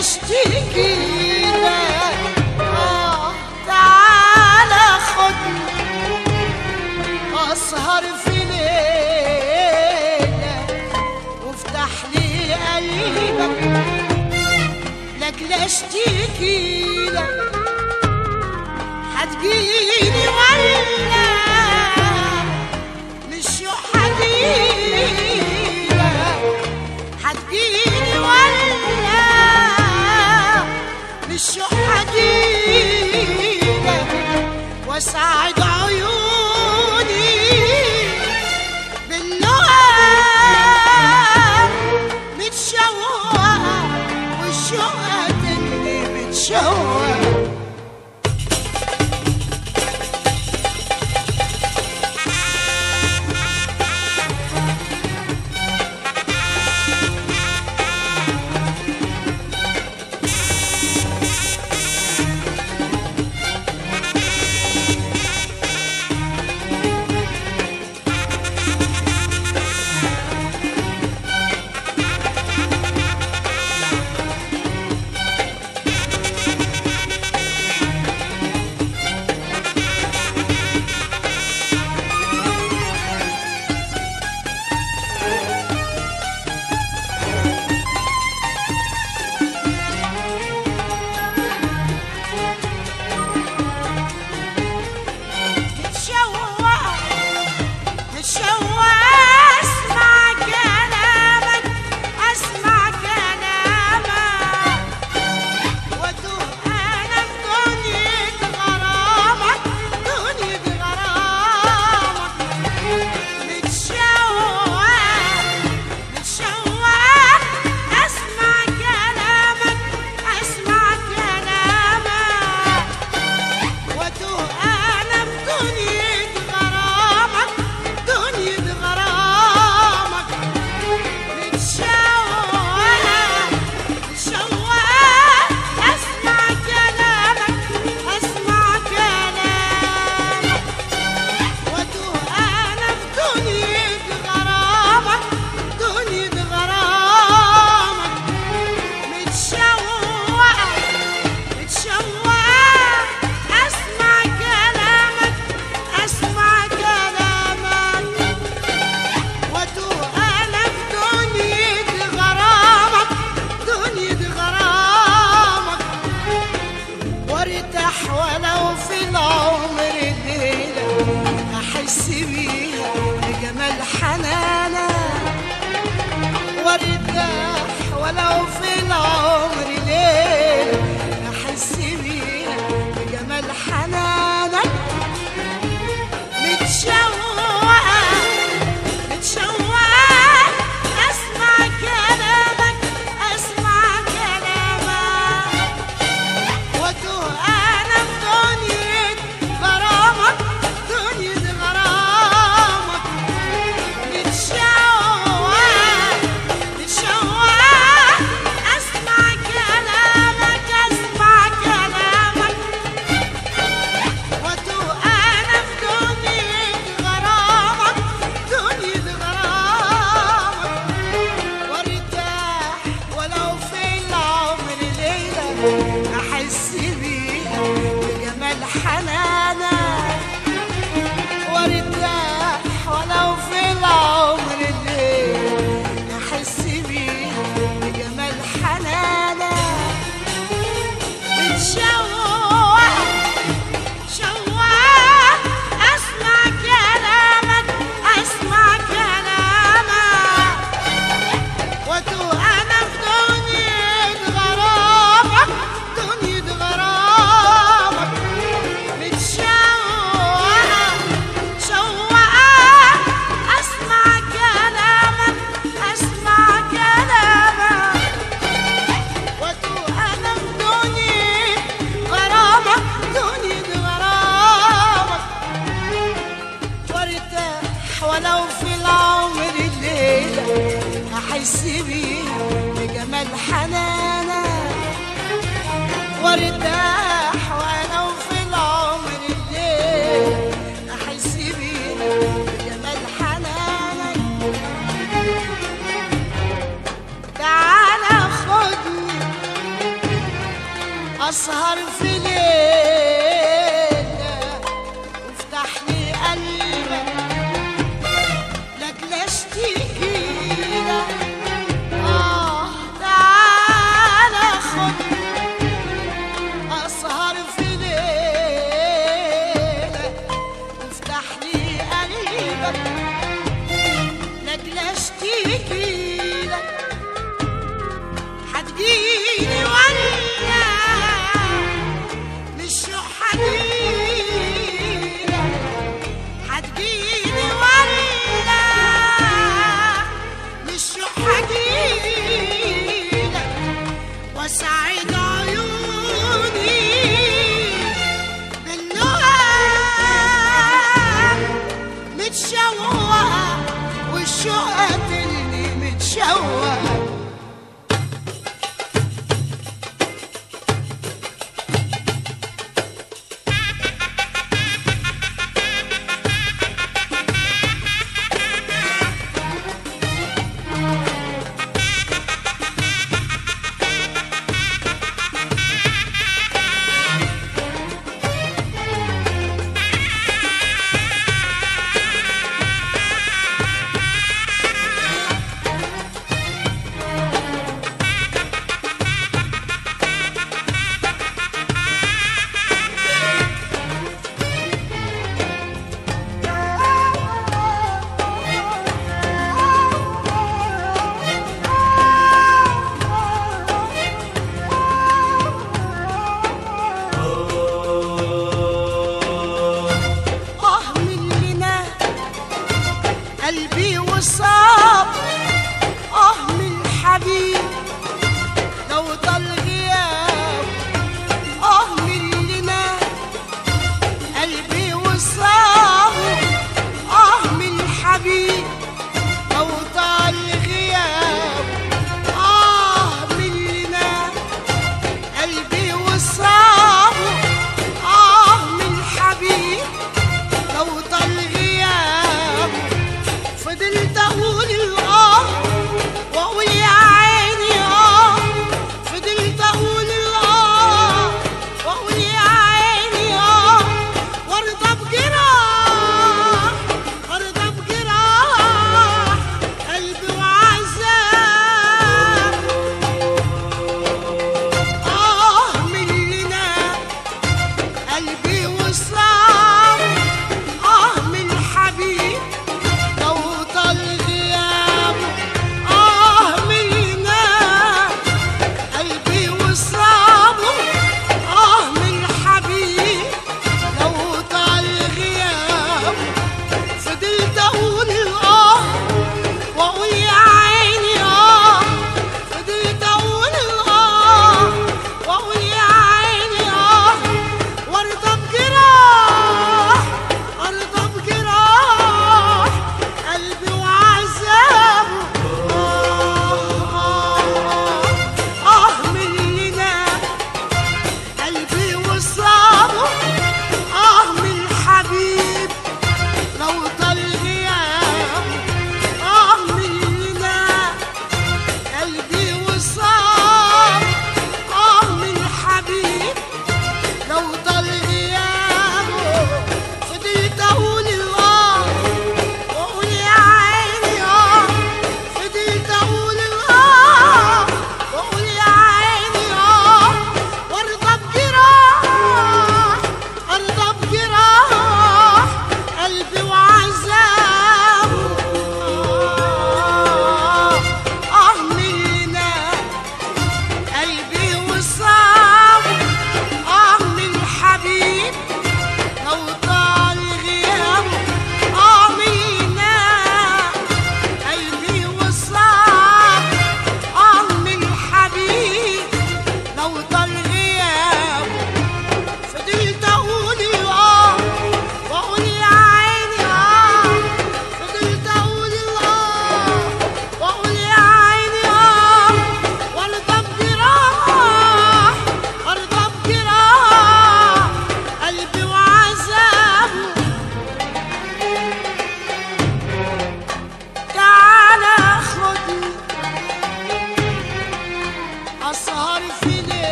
اشتكي لك آه تعالى خدني اسهر في ليلك وافتح لي قلبك لك لا اشتكي لك هتجيني ولا مش يوم هجيلك هتجيني ولا مش يوم هجيلك واسعد عيوني باللقاء متشوقة والشوقة تني متشوقة متشوقة متشوقة أسمع كلامك أسمع كلامك وأتوه أنا في دنيا غرامك دنيا غرامك متشوقة متشوقة أسمع كلامك أسمع كلامك واتوه انا في دنيا غرامك دنيا غرامك متشوقة متشوقة اسمع كلامك اسمع كلامك واتوه انا في دنيا غرامك دنيا غرامك متشوقة متشوقة أسمع كلامك أسمع كلامك وأتوه أنا في دنيا غرامك دنيا غرامك وارتاح ولو في العمر ليلة أحس بيها بجمال حنانك وارتاح ولو في العمر ليل احس بيها بجمال حنانك متشوقة متشوقة اسمع كلامك اسمع كلامك واتوه انا في دنيا غرامك دنيا غرامك متشوقة متشوقة اسمع كلامك اسمع كلامك واتوه انا في دنيا غرامك دنيا غرامك وارتاح ولو في العمر ليلة احس بيها بجمال حنانك وارتاح ولو في العمر ليلة احس بيها بجمال حنانك متشوقة شوقة أسمع كلامك أسمع كلامك واتوه أنا في دنيا غرامك دنيا غرامك متشوقة شوقة أسمع كلامك أسمع كلامك واتوه انا في دنيا غرامك دنيا غرامك وارتاح ولو في العمر الليلة احس بيها بجمال حنانك وارتاح ولو في العمر الليلة احس بيها بجمال حنانك تعالى خدني اسهر في ليلة وافتح لي قلبك لاجل اشتكيلك اه تعالى خد اسهر في ليلة وافتح لي قلبك لاجل اشتكيلك هتجيني ولا مش هجيلك هتجيني ولا مش هجيلك واسعد عيوني بالنهار متشوقة والشوقة تلني متشوقة اه من لنا قلبي وصاب اه من حبيب لو طال غياب اه من لنا قلبي وصاب اه من حبيب لو طال غياب اه من لنا قلبي وصاب اه من حبيب لو طال غياب فضلت اقول الاه واقول يا عيني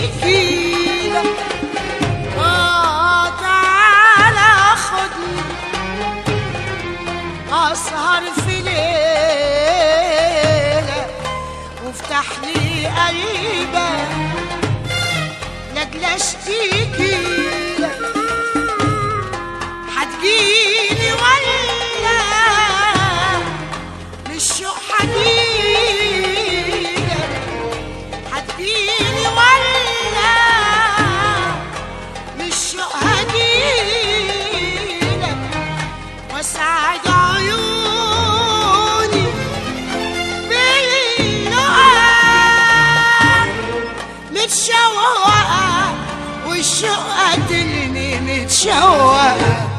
اشتكي لك اه تعالى خدني اسهر في ليلة وافتح لي قلبك لاجل اشتكي لك هتجيني ولا للشوق هجيلك هتجيني ولا للشوق هجيلك واسعد عيوني باللقاء متشوقة والشوق قتلني متشوقة